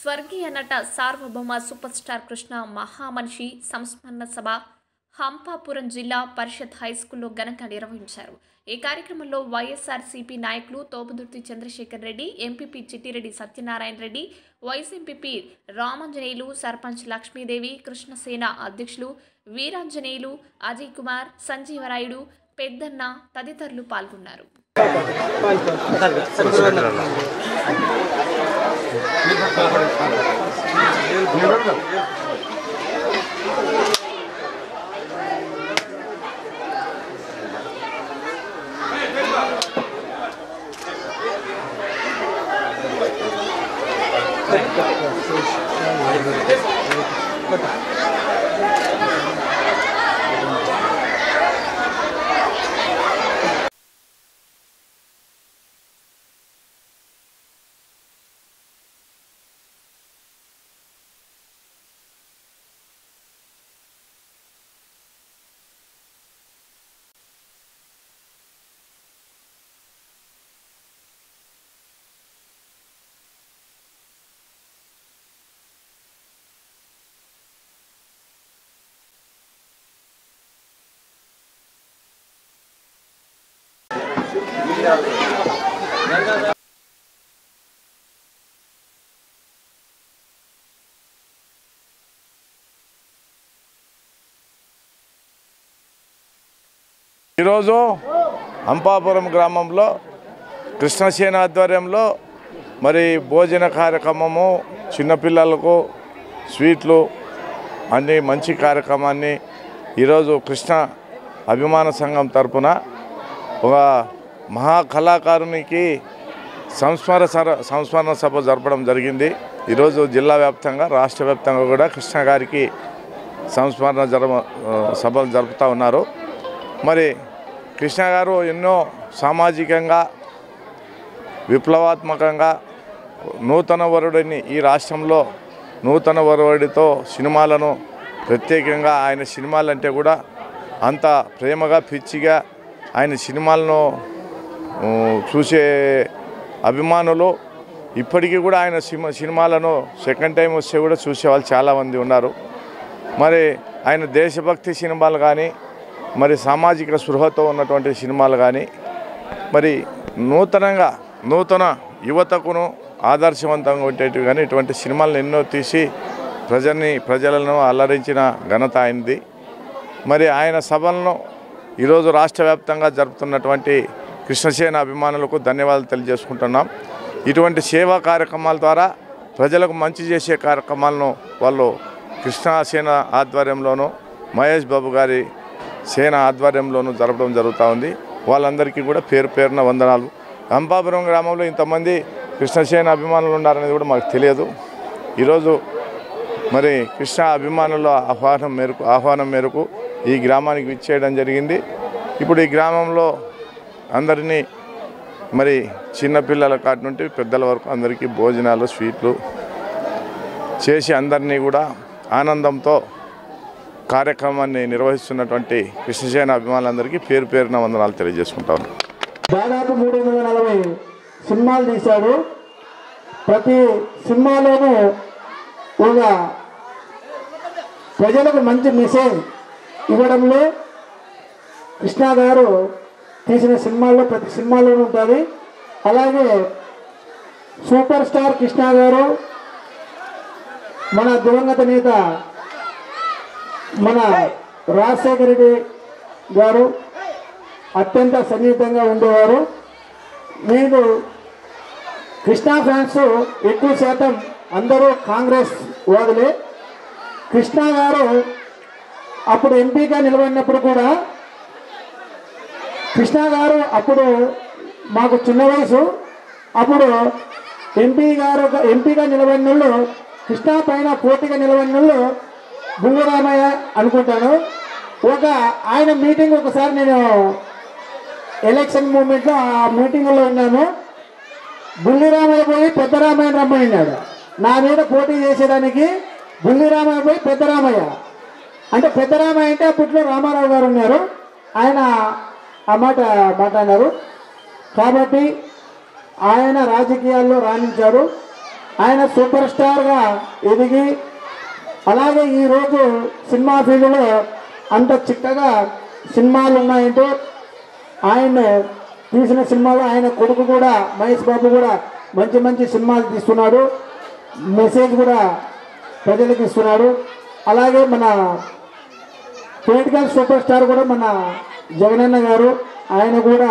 స్వర్గీయ నట సార్వభౌమ సూపర్ స్టార్ కృష్ణ మహామనిషి సంస్మరణ సభ హంపాపురం జిల్లా పరిషత్ హై స్కూల్లో ఘనంగా నిర్వహించారు ఈ కార్యక్రమంలో వైఎస్ఆర్సీపీ నాయకులు Thopudurthi Chandrasekhar Reddy MPP Chittireddy Satyanarayana Reddy vice MPP Ramanjaneyulu sarpanch Lakshmidevi Krishnasena అధ్యక్షులు వీరాంజనేయులు అజయ్ కుమార్ సంజీవరాయుడు పెద్దన్న తదితరులు పాల్గొన్నారు ఈరోజు అంపాపురం గ్రామంలో కృష్ణసేన ఆధ్వర్యంలో మరి భోజన కార్యక్రమము చిన్నపిల్లలకు స్వీట్లు అన్ని మంచి కార్యక్రమాన్ని ఈరోజు కృష్ణ అభిమాన సంఘం తరపున ఒక మహా కళాకారునికి సంస్మర సర సంస్మరణ సభ జరపడం జరిగింది ఈరోజు జిల్లా వ్యాప్తంగా రాష్ట్ర వ్యాప్తంగా కూడా కృష్ణ గారికి సంస్మరణ జరప సభలు జరుపుతూ ఉన్నారు మరి కృష్ణ గారు ఎన్నో సామాజికంగా విప్లవాత్మకంగా నూతన వరుడిని ఈ రాష్ట్రంలో నూతన వరుడితో సినిమాలను ప్రత్యేకంగా ఆయన సినిమాలంటే కూడా అంత ప్రేమగా పిచ్చిగా ఆయన సినిమాలను ఊ, చూసే అభిమానులు ఇప్పటికీ కూడా ఆయన సినిమా సినిమాలను సెకండ్ టైం వస్తే కూడా చూసేవాళ్ళు చాలామంది ఉన్నారు మరి ఆయన దేశభక్తి సినిమాలు కానీ మరి సామాజిక స్పృహతో ఉన్నటువంటి సినిమాలు కానీ మరి నూతనంగా నూతన యువతకును ఆదర్శవంతంగా ఉండేటివి కానీ ఇటువంటి సినిమాలను ఎన్నో తీసి ప్రజల్ని ప్రజలను అల్లరించిన ఘనత ఆయనది మరి ఆయన సభలను ఈరోజు రాష్ట్ర వ్యాప్తంగా జరుపుతున్నటువంటి కృష్ణసేన అభిమానులకు ధన్యవాదాలు తెలియజేసుకుంటున్నాం ఇటువంటి సేవా కార్యక్రమాల ద్వారా ప్రజలకు మంచి చేసే కార్యక్రమాలను వాళ్ళు కృష్ణసేన ఆధ్వర్యంలోనూ మహేష్ బాబు గారి సేన ఆధ్వర్యంలోనూ జరపడం జరుగుతూ ఉంది వాళ్ళందరికీ కూడా పేరు పేరున వందనాలు అంపాపురం గ్రామంలో ఇంతమంది కృష్ణసేన అభిమానులు ఉన్నారనేది కూడా మాకు తెలియదు ఈరోజు మరి కృష్ణ అభిమానుల ఆహ్వానం మేరకు ఆహ్వానం మేరకు ఈ గ్రామానికి విచ్చేయడం జరిగింది ఇప్పుడు ఈ గ్రామంలో అందరినీ మరి చిన్నపిల్లల కాటి నుండి పెద్దల వరకు అందరికీ భోజనాలు స్వీట్లు చేసి అందరినీ కూడా ఆనందంతో కార్యక్రమాన్ని నిర్వహిస్తున్నటువంటి కృష్ణసేన అభిమానులందరికీ పేరు పేరున వందనాలు తెలియజేసుకుంటాను దాదాపు మూడు వందల నలభై సినిమాలు తీశాడు ప్రతి సినిమాలోనూ ఒక ప్రజలకు మంచి మెసేజ్ ఇవ్వడంలో కృష్ణ గారు తీసిన సినిమాల్లో ప్రతి సినిమాలోనూ ఉంటుంది అలాగే సూపర్ స్టార్ కృష్ణ గారు మన దివంగత నేత మన రాజశేఖర రెడ్డి గారు అత్యంత సన్నిహితంగా ఉండేవారు నేను కృష్ణా ఫ్యాన్స్ ఎక్కువ శాతం అందరూ కాంగ్రెస్ వాదులే కృష్ణ గారు అప్పుడు ఎంపీగా నిలబడినప్పుడు కూడా కృష్ణ గారు అప్పుడు మాకు చిన్న వయసు అప్పుడు ఎంపీ గారు ఎంపీగా నిలబడిన వాళ్ళు కృష్ణా పైన పోటీగా నిలబడిన వాళ్ళు బుంగురామయ్య అనుకుంటాను ఒక ఆయన మీటింగ్ ఒకసారి నేను ఎలక్షన్ మూమెంట్లో ఆ మీటింగ్లో ఉన్నాను బుల్లిరామయ్య పోయి పెద్దరామయ్య రమ్మన్నాడు నా మీద పోటీ చేసేదానికి బుల్లిరామయ్య పోయి పెద్దరామయ్య అంటే పెద్దరామయ్య అంటే అప్పట్లో రామారావు గారు ఉన్నారు ఆయన ఆ మాట మాట్లాడినారు కాబట్టి ఆయన రాజకీయాల్లో రాణించాడు ఆయన సూపర్ స్టార్గా ఎదిగి అలాగే ఈరోజు సినిమా ఫీల్డ్లో అంత చిక్కగా సినిమాలు ఉన్నాయంటే ఆయన తీసిన సినిమాలో ఆయన కొడుకు కూడా మహేష్ బాబు కూడా మంచి మంచి సినిమాలు తీస్తున్నాడు మెసేజ్ కూడా ప్రజలకు ఇస్తున్నాడు అలాగే మన పొలిటికల్ సూపర్ స్టార్ కూడా మన జగనన్న గారు ఆయన కూడా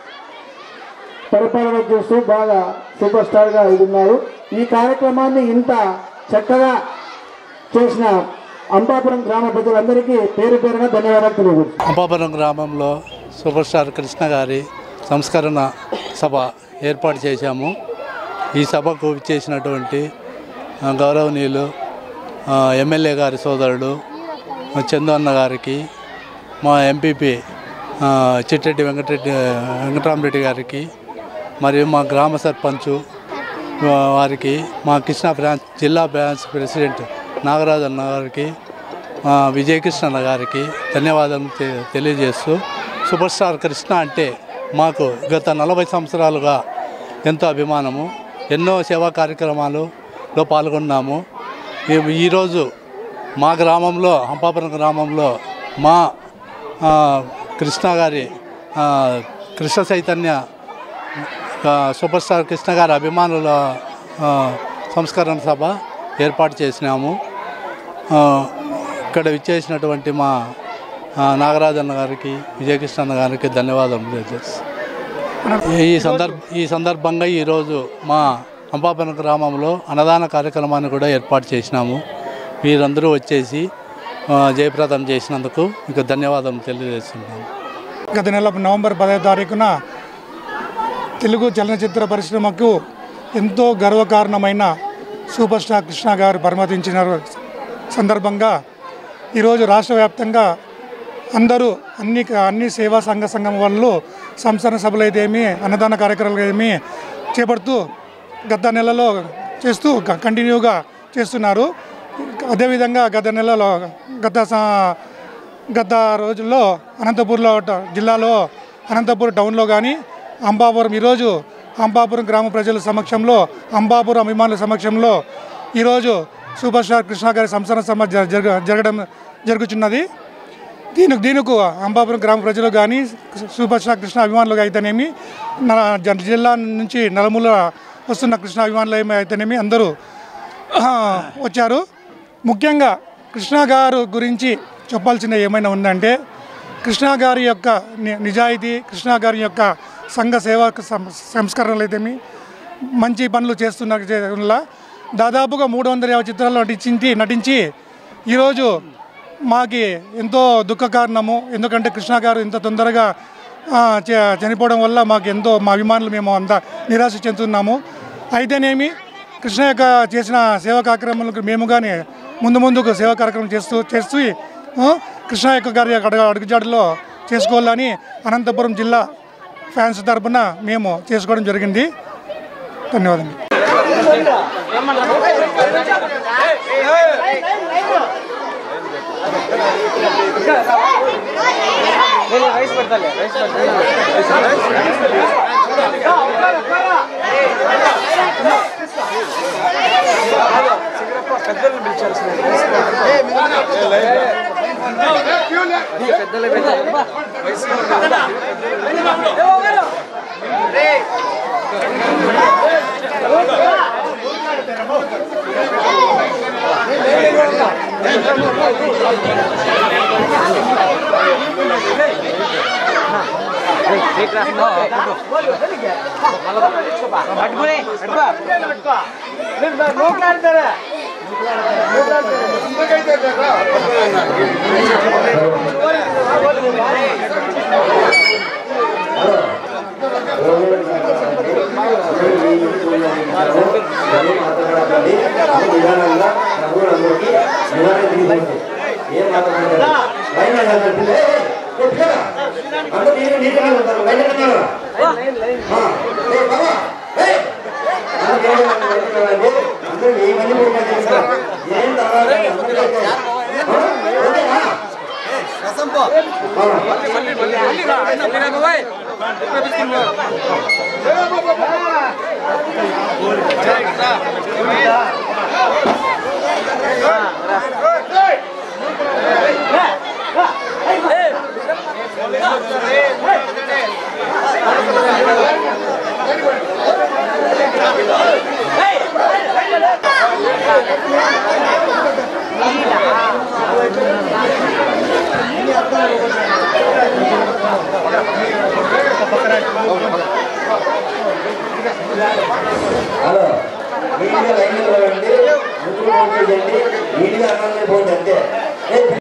పరిపాలన చేస్తూ బాగా సూపర్ స్టార్గా ఉన్నారు ఈ కార్యక్రమాన్ని ఇంత చక్కగా చేసిన అంబాపురం గ్రామ ప్రజలందరికీ పేరు పేరుగా ధన్యవాదాలు తెలియజేస్తున్నాను అంబాపురం గ్రామంలో సూపర్ స్టార్ కృష్ణ గారి సంస్కరణ సభ ఏర్పాటు చేశాము ఈ సభకు చేసినటువంటి గౌరవనీయులు ఆ, ఎమ్మెల్యే గారి సోదరుడు ఆ, చందు అన్న గారికి మా ఎంపీపీ ఆ, చిట్టెడ్డి వెంకటరెడ్డి వెంకటరామరెడ్డి గారికి మరియు మా గ్రామ సర్పంచు ఆ, వారికి మా కృష్ణా బ్రాంచ్ జిల్లా బ్రాంచ్ ప్రెసిడెంట్ నాగరాజు అన్న గారికి ఆ, విజయకృష్ణ అన్న గారికి ధన్యవాదాలు తె- తెలియజేస్తూ సూపర్ స్టార్ కృష్ణ అంటే మాకు గత నలభై సంవత్సరాలుగా ఎంతో అభిమానము ఎన్నో సేవా కార్యక్రమాలలో పాల్గొన్నాము ఈ- ఈరోజు మా గ్రామంలో హంపాపురం గ్రామంలో మా ఆ, కృష్ణ గారి ఆ, కృష్ణ చైతన్య ఆ, సూపర్ స్టార్ కృష్ణ గారి అభిమానుల ఆ, సంస్కరణ సభ ఏర్పాటు చేసినాము ఆ, ఇక్కడ విచ్చేసినటువంటి మా ఆ, నాగరాజన్న గారికి విజయకృష్ణ అన్న గారికి ధన్యవాదాలు తెలియజేస్తాను ఈ సందర్భ ఈ సందర్భంగా ఈరోజు మా అంపాపన గ్రామంలో అన్నదాన కార్యక్రమాన్ని కూడా ఏర్పాటు చేసినాము వీరందరూ వచ్చేసి ఆ, జయప్రదం చేసినందుకు మీకు ధన్యవాదాలు తెలియజేస్తున్నాను గత నెల నవంబర్ పదవ తారీఖున తెలుగు చలనచిత్ర పరిశ్రమకు ఎంతో గర్వకారణమైన సూపర్ స్టార్ కృష్ణ గారు పరిమతించిన సందర్భంగా ఈరోజు రాష్ట్ర వ్యాప్తంగా అందరూ అన్ని అన్ని సేవా సంఘ సంఘం వాళ్ళు సంస్కరణ సభలు అయితే ఏమి అన్నదాన కార్యక్రమాలు ఏమి చేపడుతూ గత నెలలో చేస్తూ క- కంటిన్యూగా చేస్తున్నారు అదేవిధంగా గత నెలలో గత స- గత రోజుల్లో అనంతపూర్లో ట- జిల్లాలో అనంతపూర్ టౌన్లో కానీ అంబాపురం ఈరోజు అంబాపురం గ్రామ ప్రజల సమక్షంలో అంబాపురం అభిమానుల సమక్షంలో ఈరోజు సూపర్ స్టార్ కృష్ణ గారి సంసార సభ జ- జరగ జరగడం జరుగుతున్నది దీనికి దీనికి అంబాపురం గ్రామ ప్రజలు కానీ సూపర్ స్టార్ కృష్ణ అభిమానులు అయితేనేమి మన జ- జిల్లా నుంచి నలుమూల వస్తున్న కృష్ణ అభిమానులు ఏమి అయితేనేమి అందరూ ఆ, వచ్చారు ముఖ్యంగా కృష్ణ గారు గురించి చెప్పాల్సిన ఏమైనా ఉందంటే కృష్ణ గారి యొక్క ని- నిజాయితీ కృష్ణ గారి యొక్క సంఘ సేవా సం- సంస్కరణలు అయితేమి మంచి పనులు చేస్తున్న వల్ల దాదాపుగా మూడు వందల యాభై చిత్రాల్లో నటించి నటించి ఈరోజు మాకి ఎంతో దుఃఖ కారణము ఎందుకంటే కృష్ణ గారు ఇంత తొందరగా ఆ, చ- చనిపోవడం వల్ల మాకు ఎంతో మా అభిమానులు మేము అంత నిరాశ చెందుతున్నాము అయితేనేమి కృష్ణ యొక్క చేసిన సేవా కార్యక్రమాలకు మేము కానీ ముందు ముందుకు సేవా కార్యక్రమం చేస్తూ చేస్తూ ఆ, కృష్ణ యొక్క గారి యొక్క అడుగు అడుగుజాడలో చేసుకోవాలని అనంతపురం జిల్లా ఫ్యాన్స్ తరపున మేము చేసుకోవడం జరిగింది ధన్యవాదాలు Hey! హలో నీట్గా లైన్లో రండి ముందుకు పోండి నీట్గా అన్నం పోండి అంతే ఏ